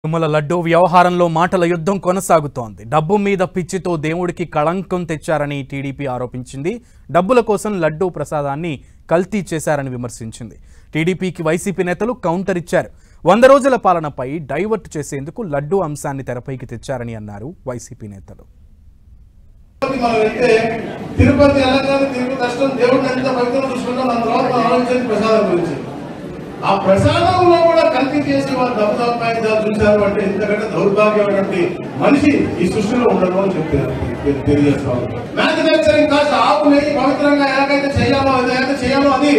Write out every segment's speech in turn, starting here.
తిరుమల లడ్డూ వ్యవహారంలో మాటల యుద్ధం కొనసాగుతోంది డబ్బు మీద పిచ్చితో దేవుడికి కళంకం తెచ్చారని టీడీపీ ఆరోపించింది డబ్బుల కోసం లడ్డూ ప్రసాదాన్ని కల్తీ చేశారని విమర్శించింది టీడీపీకి వైసీపీ నేతలు కౌంటర్ ఇచ్చారు వంద రోజుల పాలనపై డైవర్ట్ చేసేందుకు లడ్డూ అంశాన్ని తెరపైకి తెచ్చారని అన్నారు వైసీపీ నేతలు తిరుపతి మనం వెళ్తే తిరుపతి వెళ్ళగానే తిరుపతి దర్శనం దేవుడిని ఎంత పవిత్రం చూసుకుంటాం దాని తర్వాత మనం ఆలోచించేది ప్రసాదం గురించి ఆ ప్రసాదంలో కూడా కల్తీ చేసి వాళ్ళు డబ్బు సంపాదించాలి చూశారు అంటే ఇంతకంటే దౌర్భాగ్యమైనటువంటి మనిషి ఈ సృష్టిలో ఉండడం అని చెప్పారు తెలియజేస్తాం మ్యానుఫ్యాక్చరింగ్ కాస్ట్ ఆపు నెయ్యి పవిత్రంగా ఎలాగైతే చేయాలో ఏదైతే చేయాలో అది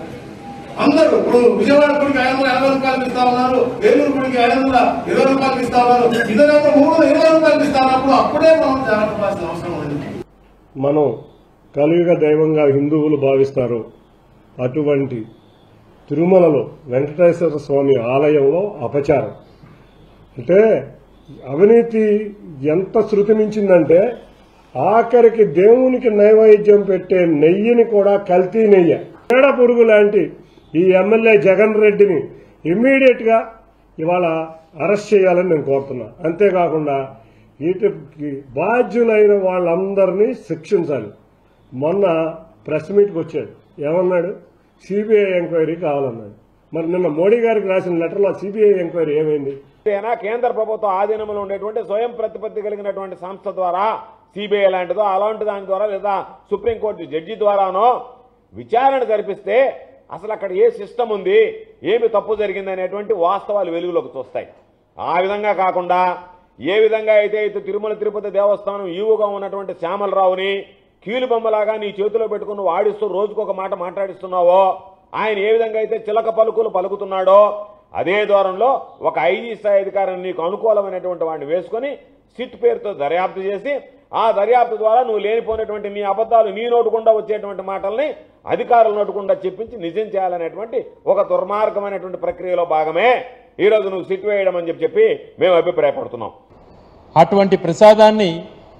అందరూ ఇప్పుడు విజయవాడ గుడికి ఐదు వందల ఎనభై రూపాయలకి ఇస్తా ఉన్నారు వేలూరు గుడికి ఐదు వందల ఇరవై రూపాయలకి ఇస్తా ఉన్నారు ఇద్దరు మూడు వందల ఇరవై రూపాయలకి ఇస్తా ఉన్నప్పుడు అప్పుడే మనం జాగ్రత్త పడాల్సిన అవసరం ఉంది మనం కలియుగ దైవంగా హిందువులు భావిస్తారు అటువంటి తిరుమలలో వెంకటేశ్వర స్వామి ఆలయంలో అపచారం అంటే అవినీతి ఎంత శృతి మించిందంటే ఆఖరికి దేవునికి నైవేద్యం పెట్టే నెయ్యిని కూడా కల్తీ నెయ్యి పేడ పురుగు లాంటి ఈ ఎమ్మెల్యే జగన్ రెడ్డిని ఇమ్మీడియట్ గా ఇవాళ అరెస్ట్ చేయాలని నేను కోరుతున్నా అంతేకాకుండా వీటికి బాధ్యులైన వాళ్ళందరినీ శిక్షించాలి మొన్న ప్రెస్ మీట్కి వచ్చాడు ఏమన్నాడు సిబిఐ ఎంక్వైరీ కావాలన్నాడు మరి నిన్న మోడీ గారికి రాసిన లెటర్లో సిబిఐ ఎంక్వైరీ ఏమైంది అయినా కేంద్ర ప్రభుత్వ ఆధీనంలో ఉండేటువంటి స్వయం ప్రతిపత్తి కలిగినటువంటి సంస్థ ద్వారా సిబిఐ లాంటిదో అలాంటి దాని ద్వారా లేదా సుప్రీంకోర్టు జడ్జి ద్వారానో విచారణ జరిపిస్తే అసలు అక్కడ ఏ సిస్టమ్ ఉంది ఏమి తప్పు జరిగింది అనేటువంటి వాస్తవాలు వెలుగులోకి చూస్తాయి ఆ విధంగా కాకుండా ఏ విధంగా అయితే అయితే తిరుమల తిరుపతి దేవస్థానం ఈవుగా ఉన్నటువంటి శ్యామలరావుని కీలుబొమ్మలాగా నీ చేతిలో పెట్టుకుని వాడిస్తూ రోజుకొక మాట మాట్లాడిస్తున్నావో ఆయన ఏ విధంగా అయితే చిలక పలుకులు పలుకుతున్నాడో అదే దూరంలో ఒక ఐజీ స్థాయి అధికారిని నీకు అనుకూలమైనటువంటి వాడిని వేసుకొని సిట్ పేరుతో దర్యాప్తు చేసి ఆ దర్యాప్తు ద్వారా నువ్వు లేనిపోయినటువంటి నీ అబద్ధాలు నీ నోటుకుండా వచ్చేటువంటి మాటల్ని అధికారుల నోటుకుండా చెప్పించి నిజం చేయాలనేటువంటి ఒక దుర్మార్గమైనటువంటి ప్రక్రియలో భాగమే ఈరోజు నువ్వు సిట్ వేయడం అని చెప్పి చెప్పి మేము అభిప్రాయపడుతున్నాం అటువంటి ప్రసాదాన్ని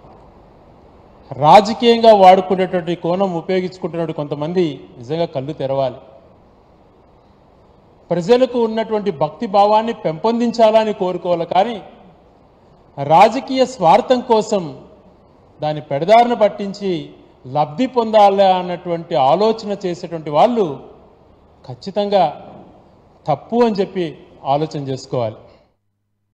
రాజకీయంగా వాడుకునేటువంటి కోణం ఉపయోగించుకుంటున్నటువంటి కొంతమంది నిజంగా కళ్ళు తెరవాలి ప్రజలకు ఉన్నటువంటి భక్తి భావాన్ని పెంపొందించాలని కోరుకోవాలి కానీ రాజకీయ స్వార్థం కోసం దాన్ని పెడదారిన పట్టించి లబ్ధి పొందాలి అన్నటువంటి ఆలోచన చేసేటువంటి వాళ్ళు ఖచ్చితంగా తప్పు అని చెప్పి ఆలోచన చేసుకోవాలి